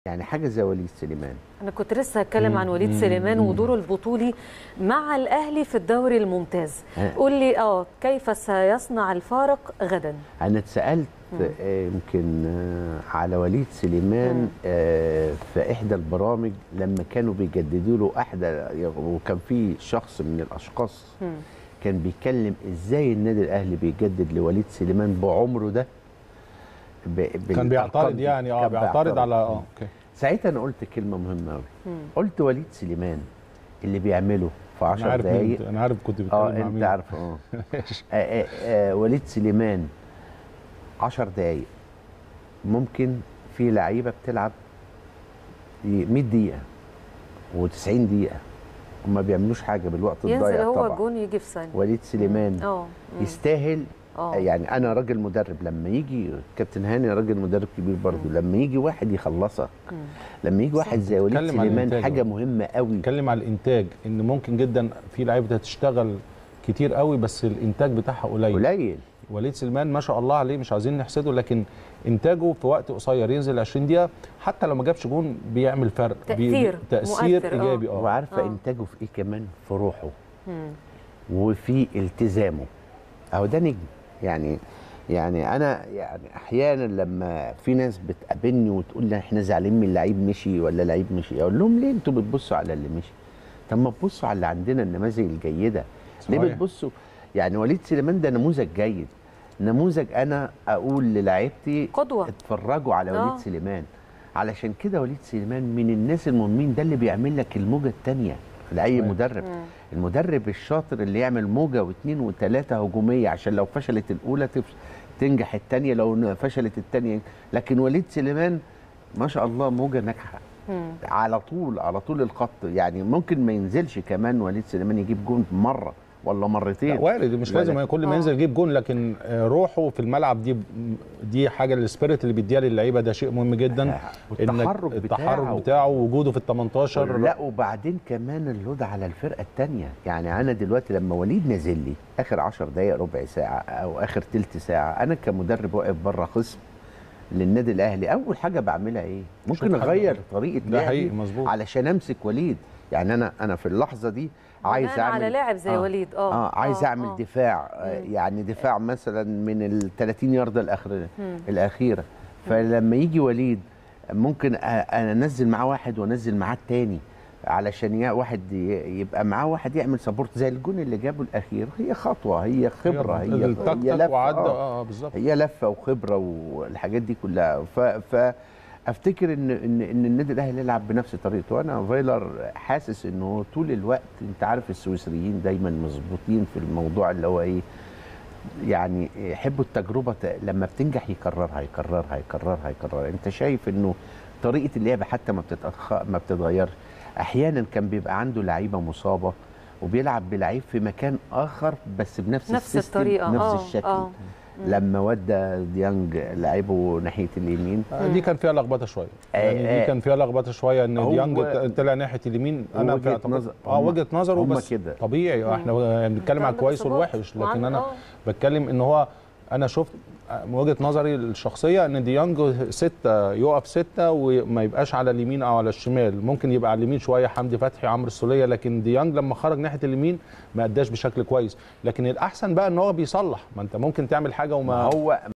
يعني حاجه زي وليد سليمان انا كنت لسه هتكلم عن وليد سليمان ودوره البطولي مع الاهلي في الدوري الممتاز آه. قول لي اه كيف سيصنع الفارق غدا انا اتسالت آه، يمكن آه، على وليد سليمان آه، في احدى البرامج لما كانوا بيجددوا له احدى وكان في شخص من الاشخاص كان بيتكلم ازاي النادي الاهلي بيجدد لوليد سليمان بعمره ده ب- كان بالأرقام بيعترض دي. يعني اه كان بيعترض على اه اوكي ساعتها انا قلت كلمه مهمه قوي قلت وليد سليمان اللي بيعمله في انا 10 عارف مين دقائق انت- انا عارف كنت بتكلم اه مع انت مين عارف اه ماشي. آه، آه، آه، وليد سليمان 10 دقايق ممكن في لعيبه بتلعب 100 دقيقه و90 دقيقه وما بيعملوش حاجه بالوقت ينزل الضايع هو طبعا الجون يجي في ثانيه وليد سليمان اه مم. يستاهل اه يعني انا راجل مدرب لما يجي كابتن هاني راجل مدرب كبير برضه لما يجي واحد يخلصك مم. لما يجي واحد زي وليد بتتكلم عن سليمان الإنتاج حاجه أهو. مهمه قوي نتكلم على الانتاج ان ممكن جدا في لعيبه هتشتغل كتير قوي بس الانتاج بتاعها قليل قليل وليد سليمان ما شاء الله عليه مش عايزين نحسده لكن انتاجه في وقت قصير ينزل 20 دقيقه حتى لو ما جابش جون بيعمل فرق بي- تأثير، تاثير مؤثر، آه. ايجابي اه وعارفه آه. انتاجه في ايه كمان في روحه مم. وفي التزامه اهو ده نجم يعني يعني انا يعني احيانا لما في ناس بتقابلني وتقول لي احنا زعلانين من لعيب مشي ولا لعيب مشي اقول لهم ليه انتوا بتبصوا على اللي مشي طب ما تبصوا على اللي عندنا النماذج الجيده ليه صحيح. بتبصوا يعني وليد سليمان ده نموذج جيد نموذج انا اقول للاعيبتي قدوة. اتفرجوا على وليد آه. سليمان علشان كده وليد سليمان من الناس المهمين ده اللي بيعمل لك الموجه الثانيه لاي صحيح. مدرب المدرب الشاطر اللي يعمل موجه واثنين وثلاثه هجوميه عشان لو فشلت الاولى تف- تنجح الثانيه لو فشلت الثانيه لكن وليد سليمان ما شاء الله موجه ناجحه مم. على طول على طول الخط يعني ممكن ما ينزلش كمان وليد سليمان يجيب جون مره ولا مرتين لا وارد مش لا، لازم لا. كل ما آه. ينزل يجيب جون لكن آه، روحه في الملعب دي دي حاجه السبيريت اللي بيديها للعيبه ده شيء مهم جدا والتحرك إنك بتاعه. التحرك بتاعه وجوده في ال 18 لا وبعدين كمان اللود على الفرقه الثانيه يعني انا دلوقتي لما وليد نازل لي اخر 10 دقائق ربع ساعه او اخر تلت ساعه انا كمدرب واقف بره خصم للنادي الاهلي اول حاجه بعملها ايه ممكن شوف حاجة. اغير طريقه ده حقيقي، لعبي مظبوط. علشان امسك وليد يعني انا انا في اللحظه دي عايز بناء اعمل على لاعب زي وليد، آه، اه عايز آه، اعمل آه. دفاع آه يعني دفاع مثلا من ال 30 يارده الاخر الاخيره فلما يجي وليد ممكن أ- انا انزل معاه واحد وانزل معاه التاني علشان يا واحد ي- يبقى معاه واحد يعمل سبورت زي الجون اللي جابه الاخير هي خطوه هي خبره هي هي التكتك لفه وعدى آه. اه بالظبط هي لفه وخبره والحاجات دي كلها ف, ف افتكر ان ان ان النادي الاهلي يلعب بنفس طريقته وانا فايلر حاسس انه طول الوقت انت عارف السويسريين دايما مظبوطين في الموضوع اللي هو ايه يعني يحبوا التجربه ت- لما بتنجح يكررها يكررها يكررها يكررها انت شايف انه طريقه اللعب حتى ما بتتأخ... ما بتتغيرش احيانا كان بيبقى عنده لعيبه مصابه وبيلعب بلعيب في مكان اخر بس بنفس نفس السيستم، الطريقة، نفس آه، الشكل آه. لما ودى ديانج لعبه ناحيه اليمين آه، دي كان فيها لخبطه شويه آه، يعني آه. دي كان فيها لخبطه شويه ان هو- ديانج ط- طلع ناحيه اليمين هو انا في وجهة اعتقاد- نظر. اه هم- وجهه نظره هم بس كده. طبيعي احنا يعني بنتكلم على عندك الكويس إصابات والوحش لكن وعندك- انا آه. بتكلم ان هو انا شفت آه، من وجهه نظري الشخصيه ان ديانج ستة يقف ستة وما يبقاش على اليمين او على الشمال ممكن يبقى على اليمين شويه حمدي فتحي عمرو السوليه لكن ديانج لما خرج ناحيه اليمين ما اداش بشكل كويس لكن الاحسن بقى ان هو بيصلح ما انت ممكن تعمل حاجه وما ما هو